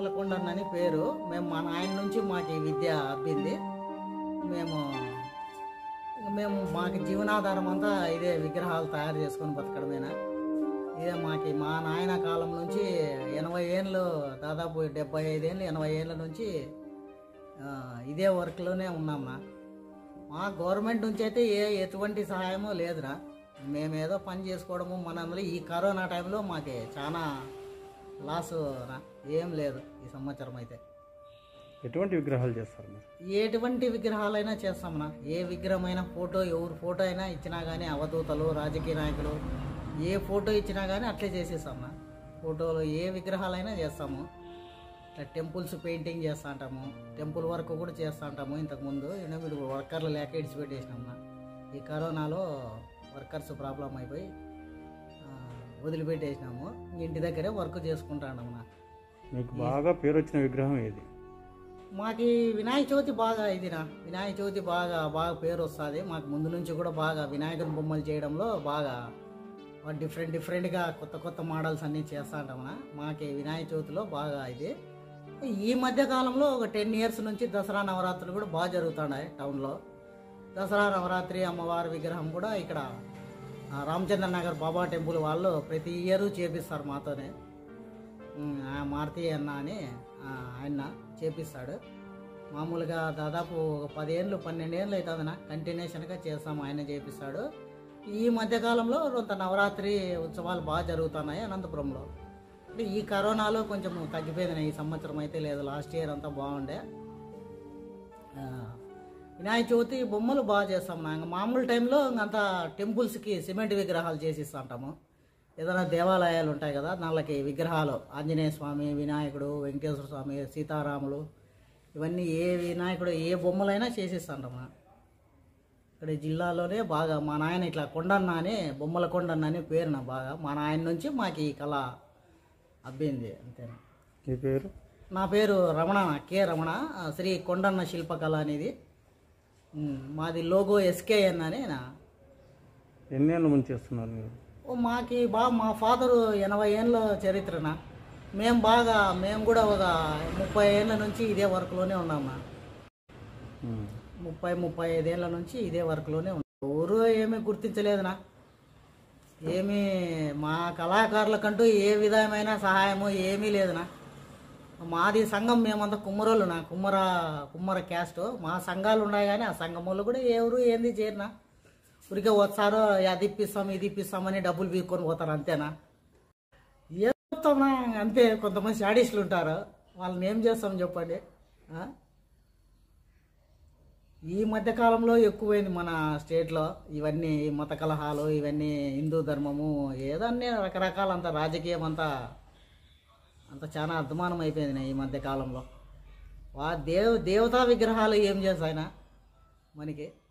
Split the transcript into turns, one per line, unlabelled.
బొమ్మలకొండ అని పేరు మేము మా నాయన నుంచి మాకు ఈ విద్య అబ్బింది మేము ఇంక మేము మాకు జీవనాధారం అంతా ఇదే విగ్రహాలు తయారు చేసుకొని బతకడమేనా ఇదే మాకి మా నాయన కాలం నుంచి ఎనభై ఏళ్ళు దాదాపు డెబ్బై ఐదేళ్ళు ఎనభై ఏళ్ళ నుంచి ఆ, ఇదే వర్క్లోనే ఉన్నాంనా మా గవర్నమెంట్ నుంచి అయితే ఏ ఎటువంటి సహాయమూ లేదురా మేమేదో పని చేసుకోవడము మనందరూ ఈ కరోనా టైంలో మాకు చాలా లాస్ రా ఏం లేదు ఈ సంవత్సరం అయితే
ఎటువంటి విగ్రహాలు చేస్తారు మీరు
ఎటువంటి విగ్రహాలైనా చేస్తామన్నా ఏ విగ్రహమైనా ఫోటో ఎవరు ఫోటో అయినా ఇచ్చినా కానీ అవధూతలు రాజకీయ నాయకులు ఏ ఫోటో ఇచ్చినా కానీ అట్లే చేసేస్తామన్నా ఫోటోలు ఏ విగ్రహాలైనా చేస్తాము ఇట్లా టెంపుల్స్ పెయింటింగ్ చేస్తా ఉంటాము టెంపుల్ వర్క్ కూడా చేస్తా ఉంటాము ఇంతకుముందు ఈయన వీడు వర్కర్లు లేక ఇడిచిపెట్టేసినామన్నా ఈ కరోనాలో వర్కర్స్ ప్రాబ్లం అయిపోయి ఆ, వదిలిపెట్టేసినాము ఇంటి దగ్గరే వర్క్ చేసుకుంటామన్నా
మీకు బాగా పేరు వచ్చిన విగ్రహం ఏది
మాకి వినాయక చవితి బాగా ఇదినా వినాయక చవితి బాగా బాగా పేరు వస్తుంది మాకు ముందు నుంచి కూడా బాగా వినాయకుని బొమ్మలు చేయడంలో బాగా డిఫరెంట్ డిఫరెంట్గా కొత్త కొత్త మోడల్స్ అన్నీ చేస్తూ ఉంటామన్నా మాకి వినాయక చవితిలో బాగా ఇది ఈ మధ్య కాలంలో ఒక టెన్ ఇయర్స్ నుంచి దసరా నవరాత్రులు కూడా బాగా జరుగుతున్నాయి టౌన్లో దసరా నవరాత్రి అమ్మవారి విగ్రహం కూడా ఇక్కడ ఆ, రామచంద్ర నగర్ బాబా టెంపుల్ వాళ్ళు ప్రతి ఇయర్ చేపిస్తారు మాతోనే ఉమ్, ఆ మారుతి అన్న అని ఆ, ఆయన చేపిస్తాడు మామూలుగా దాదాపు ఒక పదేళ్ళు పన్నెండేళ్ళు అవుతుందినా కంటిన్యూషన్గా చేస్తాము ఆయన చేపిస్తాడు ఈ మధ్యకాలంలో కొంత నవరాత్రి ఉత్సవాలు బాగా జరుగుతున్నాయి అనంతపురంలో అంటే ఈ కరోనాలో కొంచెం తగ్గిపోయింది ఈ సంవత్సరం అయితే లేదు లాస్ట్ ఇయర్ అంతా బాగుండే ఆ, వినాయక చవితి బొమ్మలు బాగా చేస్తాం నా ఇంకా మామూలు టైంలో ఇంకంతా టెంపుల్స్కి సిమెంట్ విగ్రహాలు చేసిస్తూ ఉంటాము ఏదైనా దేవాలయాలు ఉంటాయి కదా దానికి విగ్రహాలు ఆంజనేయ స్వామి వినాయకుడు వెంకటేశ్వర స్వామి సీతారాములు ఇవన్నీ ఏ వినాయకుడు ఏ బొమ్మలైనా చేసిస్తుంటాము ఇక్కడ జిల్లాలోనే బాగా మా నాయన ఇట్లా కొండన్న అని బొమ్మల కొండన్న అని పేరు నా బాగా మా నాయన నుంచి మాకు ఈ కళ అబ్బింది అంతేనా
మీ పేరు
నా పేరు రమణ కె రమణ ఆ, శ్రీ కొండన్న శిల్పకళ అనేది ఉమ్, మాది లోగో ఎస్కేఎన్ అని నా
ఎన్నేళ్ళ నుంచి చేస్తున్నారు మీరు
ఓ మాకి బాగా మా ఫాదరు ఎనభై ఏళ్ళ చరిత్రన మేము బాగా మేము కూడా ఒక ముప్పై ఏళ్ళ నుంచి ఇదే వర్క్లోనే ఉన్నామా
ఉమ్.
ముప్పై ముప్పై ఐదేళ్ల నుంచి ఇదే వర్క్లోనే ఉన్నాం ఎవరు ఏమీ గుర్తించలేదునా ఏమీ మా కళాకారులకంటూ ఏ విధమైన సహాయము ఏమీ లేదునా మాది సంఘం మేమంతా కుమ్మరోళ్ళునా కుమ్మర కుమ్మర క్యాస్ట్ మా సంఘాలు ఉన్నాయి కానీ ఆ సంఘం వాళ్ళు కూడా ఎవరు ఏంది చేరినా ఊరికే వస్తారు అది ఇప్పిస్తాం ఇది ఇప్పిస్తామని డబ్బులు పీక్కొని పోతారు అంతేనా ఏం చెప్తామన్నా అంతే కొంతమంది శాడిస్టులు ఉంటారు వాళ్ళని ఏం చేస్తాం చెప్పండి ఆ? ఈ మధ్య కాలంలో ఎక్కువైంది మన స్టేట్లో ఇవన్నీ ఈ మత కలహాలు ఇవన్నీ హిందూ ధర్మము ఏదన్నీ రకరకాల అంత రాజకీయం అంతా అంత చాలా అద్మానం అయిపోయింది ఈ మధ్య కాలంలో వా దేవ దేవతా విగ్రహాలు ఏం చేస్తాయినా మనకి